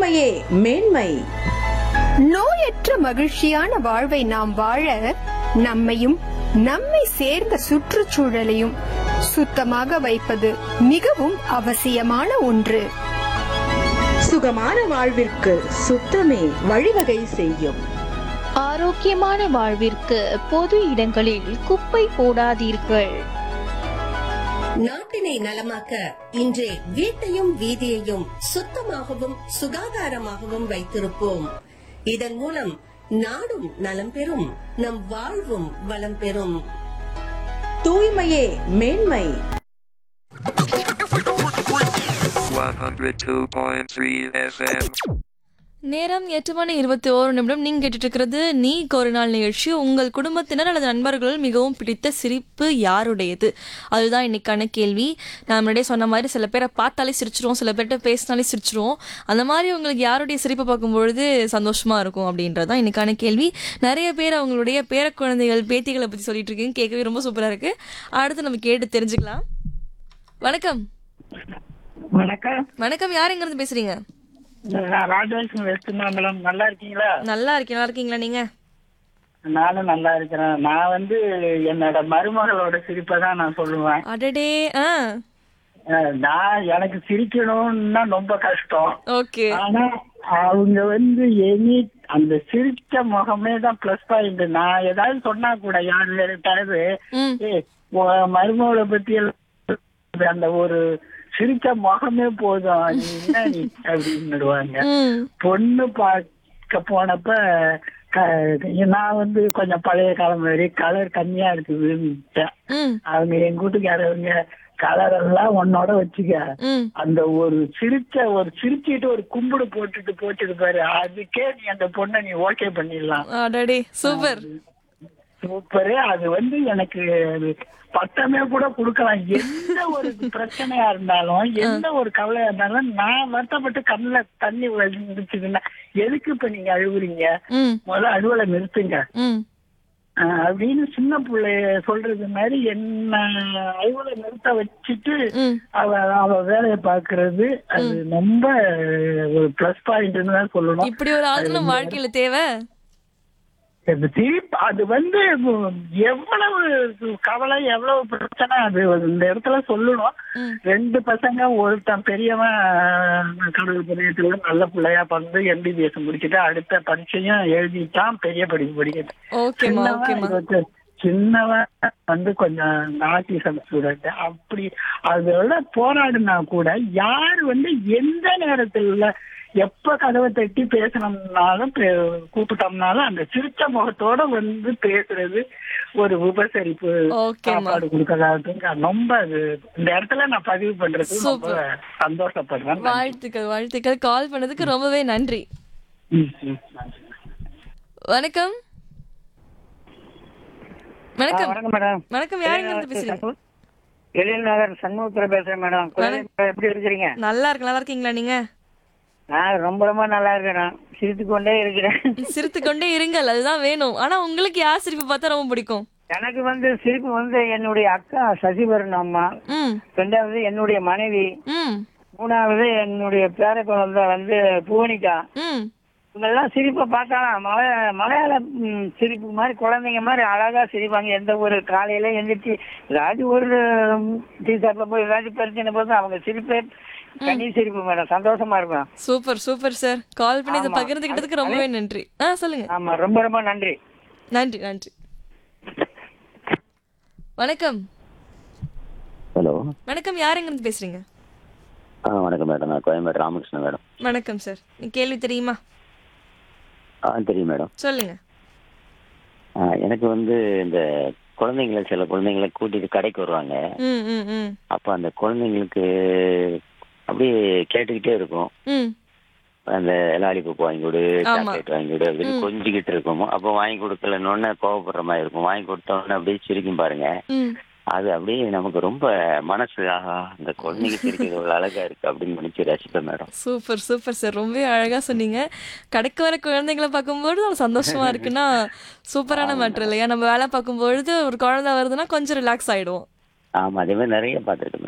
தூய்மையே மேன்மை நோயற்ற மகிழ்ச்சியான வாழ்வை நாம் வாழ நம்மையும் நம்மை சேர்ந்த சுற்றுச்சூழலையும் சுத்தமாக வைப்பது மிகவும் அவசியமான ஒன்று சுகமான வாழ்விற்கு சுத்தமே வழிவகை செய்யும் ஆரோக்கியமான வாழ்விற்கு பொது இடங்களில் குப்பை போடாதீர்கள் நாட்டினை நலமாக்க இன்றே வீட்டையும் வீதியையும் சுத்தமாகவும் சுகாதாரமாகவும் வைத்திருப்போம் இதன் மூலம் நாடும் நலம் பெறும் நம் வாழ்வும் வளம் பெறும் தூய்மையே மேன்மை 102.3 FM. நேரம் எட்டு மணி இருபத்தி ஓரு நிமிடம் நீங்க கேட்டுட்டு இருக்கிறது நீ ஒரு நாள் நிகழ்ச்சி உங்கள் குடும்பத்தினர் அல்லது நண்பர்கள் மிகவும் பிடித்த சிரிப்பு யாருடையது அதுதான் இன்னைக்கான கேள்வி நான் முன்னாடியே சொன்ன மாதிரி சில பேரை பார்த்தாலே சிரிச்சிருவோம் சில பேர்கிட்ட பேசினாலே சிரிச்சிருவோம் அந்த மாதிரி உங்களுக்கு யாருடைய சிரிப்பை பார்க்கும்பொழுது சந்தோஷமா இருக்கும் அப்படின்றது தான் இன்னைக்கான கேள்வி நிறைய பேர் அவங்களுடைய பேர குழந்தைகள் பேத்திகளை பத்தி சொல்லிட்டு இருக்கீங்க கேட்கவே ரொம்ப சூப்பரா இருக்கு அடுத்து நம்ம கேட்டு தெரிஞ்சுக்கலாம் வணக்கம் வணக்கம் வணக்கம் யார் எங்க இருந்து பேசுறீங்க நான் ராஜலட்சுமி வெஸ்ட் மாம்பலம் நல்லா இருக்கீங்களா நல்லா இருக்கீங்க நல்லா இருக்கீங்களா நீங்க நானும் நல்லா இருக்கிறேன் நான் வந்து என்னோட மருமகளோட சிரிப்பை தான் நான் சொல்லுவேன் அடடே ஆ அஹ் நான் எனக்கு சிரிக்கணும்னா ரொம்ப கஷ்டம் ஓகே ஆனா அவங்க வந்து எனி அந்த சிரிச்ச முகமே தான் பிளஸ் பாயிண்ட் நான் ஏதாவது சொன்னா கூட யாரு யார்கிட்டயாவது ம் ஏய் உன் மருமகளை பத்தி எல்லாம் அந்த ஒரு சிரிச்ச முகமே போதும் நீ என்ன நீ அப்படின்னுடுவாங்க ம் பொண்ணு பார்க்க போனப்ப க- நான் வந்து கொஞ்சம் பழைய காலம் மாதிரி கலர் கம்மியா இருக்குதுன்னு ம் அவங்க எங்க வீட்டுக்காரவங்க கலர் எல்லாம் உன்னோட வச்சுக்க ம் அந்த ஒரு சிரிச்ச ஒரு சிரிச்சிட்டு ஒரு கும்பிடு போட்டுட்டு போட்டுட்டு பாரு அதுக்கே நீ அந்த பொண்ணை நீ ஓகே பண்ணிடலாம் அடடே சூப்பர் சூப்பரு அது வந்து எனக்கு அது பட்டமே கூட கொடுக்கலாம் எந்த ஒரு பிரச்சனையா இருந்தாலும் எந்த ஒரு கவலையா இருந்தாலும் நான் வருத்தப்பட்டு கண்ணுல தண்ணி வந்துச்சுன்னா எதுக்கு இப்ப நீங்க அழுகுறீங்க ம் முதல்ல அழுவலை நிறுத்துங்க ம் ஆஹ் அப்படின்னு சின்ன பிள்ளைய சொல்றது மாதிரி என்ன அழுவலை நிறுத்த வச்சுட்டு ம் அவ அவ வேலையை பாக்குறது அது ரொம்ப ஒரு பிளஸ் பாயிண்ட்னு தான் சொல்லணும் இப்படி ஒரு ஆள் நம்ம வாழ்க்கையில தேவை இந்த சிரிப்பு அது வந்து எவ்வளவு கவலை எவ்வளவு பிரச்சனை அது இந்த இடத்துல சொல்லணும் ம். ரெண்டு பசங்க ஒருத்தன் பெரியவன் அஹ், கடவுள் புண்ணியத்துல நல்ல பிள்ளையா பிறந்து எம்பிபிஎஸ் முடிச்சுட்டு அடுத்த பரீட்சையும் எழுதிட்டான் பெரிய படிப்பு படிக்கிறது ஓகேம்மா சின்னவன் ஓகேம்மா இருபத்தி- சின்னவன் வந்து கொஞ்சம் ஆட்டிசம் ஸ்டூடெண்ட் அப்படி அதோட போராடினா கூட யார் வந்து எந்த நேரத்துல எப்ப கதவை தட்டி பேசணும்னாலும் பே- கூப்பிட்டோம்னாலும் அந்த சிரிச்ச முகத்தோட வந்து பேசுறது ஒரு உபசரிப்பு ஓகேம்மா சாப்பாடு கொடுக்கறதாகட்டும் ரொம்ப அது இந்த இடத்துல நான் பதிவு பண்றது ரொம்ப Super. சந்தோஷப்படுறேன் வாழ்த்துக்கள் வாழ்த்துக்கள் கால் பண்ணதுக்கு ரொம்பவே நன்றி ம், ம், நன்றி. வணக்கம் வணக்கம் வணக்கம் மேடம் வணக்கம் யாருங்க இருந்து பேசுறீங்க எழில் நகர் சண்முகத்துல பேசுறேன் மேடம் குழந்தை எப்படி இருக்கிறீங்க நல்லா இருக்கு நல்லா இருக்கீங்களா நீங்க நான் ரொம்ப ரொம்ப நல்லா இருக்கிறேன் சிரித்து கொண்டே இருக்கிறேன் சிரித்து கொண்டே இருங்கள் அதுதான் வேணும் ஆனா உங்களுக்கு யார் சிரிப்பு பார்த்தா ரொம்ப பிடிக்கும் எனக்கு வந்து சிரிப்பு வந்து என்னுடைய அக்கா சசிவரன் அம்மா ம் ரெண்டாவது என்னுடைய மனைவி ம் மூணாவது என்னுடைய பேர குழந்தை வந்து புவனிகா ம் இவங்கெல்லாம் சிரிப்பை பார்த்தாலும் மலைய மலையாள ம், சிரிப்பு மாதிரி குழந்தைங்க மாதிரி அழகா சிரிப்பாங்க எந்த ஒரு காலையில எந்திரிச்சு ஏதாச்சும் ஒரு டீ ஷர்ட்ல போய் ஏதாச்சும் பிரச்சனை போது அவங்க சிரிப்பே கனி சிரிப்பு மேடம் சந்தோஷமா இருக்கும் சூப்பர் சூப்பர் சார் கால் பண்ணி இதை ஆமா. பகிர்ந்துக்கிட்டதுக்கு ரொம்பவே நன்றி ஆ சொல்லுங்க ஆமா ரொம்ப ரொம்ப நன்றி நன்றி நன்றி வணக்கம் ஹலோ வணக்கம் யாருங்க இருந்து பேசுறீங்க ஆ வணக்கம் மேடம் நான் கோயம்பேடு ராமகிருஷ்ணன் மேடம் வணக்கம் சார் கேள்வி தெரியுமா ஆ தெரியும் மேடம் சொல்லுங்க ஆ, எனக்கு வந்து இந்த குழந்தைங்களை சில குழந்தைங்களை கூட்டிட்டு கடைக்கு வருவாங்க ம் ம் ம் அப்போ அந்த குழந்தைங்களுக்கு அப்படியே கேட்டுக்கிட்டே இருக்கும் ம் அந்த லாலிபப் வாங்கி கொடு ஆமா. சாக்லேட் வாங்கி கொடு அப்படின்னு ம். கொஞ்சிக்கிட்டு இருக்கும் அப்போ வாங்கி கொடுக்கலன்னு கோவப்படுற மாதிரி இருக்கும் வாங்கி கொடுத்தோன்னே அப்படியே சிரிக்கும் பாருங்க ம் அது அப்படியே நமக்கு ரொம்ப மனசு ஆஹா இந்த குழந்தைங்க சிரிக்கிறது இவ்வளவு அழகா இருக்கு அப்படின்னு நினைச்சு ரசிப்பேன் மேடம் சூப்பர் சூப்பர் சார் ரொம்பவே அழகா சொன்னீங்க கடைக்கு வர குழந்தைங்களை பார்க்கும்போது அது சந்தோஷமா இருக்குன்னா சூப்பரான மேட்ரு இல்லையா நம்ம வேலை பார்க்கும்பொழுது ஒரு குழந்தை வருதுன்னா கொஞ்சம் ரிலாக்ஸ் ஆயிடுவோம் ஆமா அதே மாதிரி நிறைய பார்த்துருக்கேன்